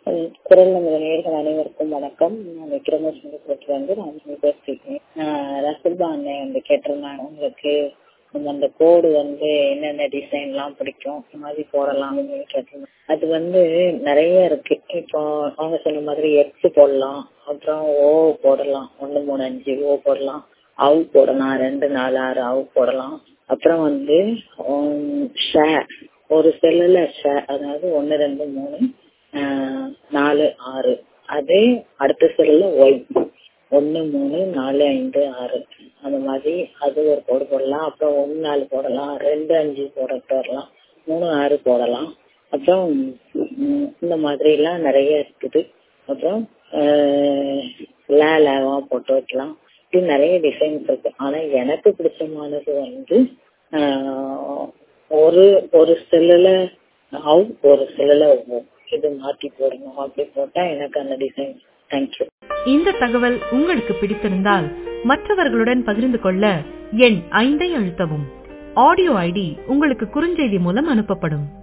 குரல் நமது நேர்கள் அனைவருக்கும் வணக்கம் நான் விக்ரமசிங்கபுரத்துல வந்து நான் பேசியிருக்கேன் ரசல்பா அண்ணன் வந்து கேட்டிருந்தாங்க உங்களுக்கு அந்த கோடு வந்து என்னென்ன டிசைன் எல்லாம் பிடிக்கும் இந்த மாதிரி போடலாம் கேட்டிருந்தாங்க அது வந்து நிறைய இருக்கு இப்போ அவங்க சொன்ன மாதிரி எக்ஸ் போடலாம் அப்புறம் ஓ போடலாம் ஒன்று மூணு அஞ்சு ஓ போடலாம் அவு போடலாம் ரெண்டு நாலு ஆறு அவு போடலாம் அப்புறம் வந்து ஷே ஒரு செல்லுல ஷே அதாவது ஒன்று ரெண்டு மூணு நாலு ஆறு அதே அடுத்த செல்லுல ஒய் ஒன்று மூணு நாலு ஐந்து ஆறு அந்த மாதிரி அது ஒரு கோடு போடலாம் அப்புறம் ஒன்று நாலு போடலாம் ரெண்டு அஞ்சு போட வரலாம் மூணு ஆறு போடலாம் அப்புறம் இந்த மாதிரி எல்லாம் நிறைய இருக்குது அப்புறம் லே லேவா போட்டு வைக்கலாம் இப்படி நிறைய டிசைன்ஸ் இருக்கு ஆனா எனக்கு பிடிச்சமானது வந்து ஒரு ஒரு செல்லுல அவுட் ஒரு செல்லுல இது மாத்தி போடணும் அப்படி போட்டா எனக்கு அந்த டிசைன் தேங்க்யூ இந்த தகவல் உங்களுக்கு பிடித்திருந்தால் மற்றவர்களுடன் பகிர்ந்து கொள்ள எண் ஐந்தை அழுத்தவும் ஆடியோ ஐடி உங்களுக்கு குறுஞ்செய்தி மூலம் அனுப்பப்படும்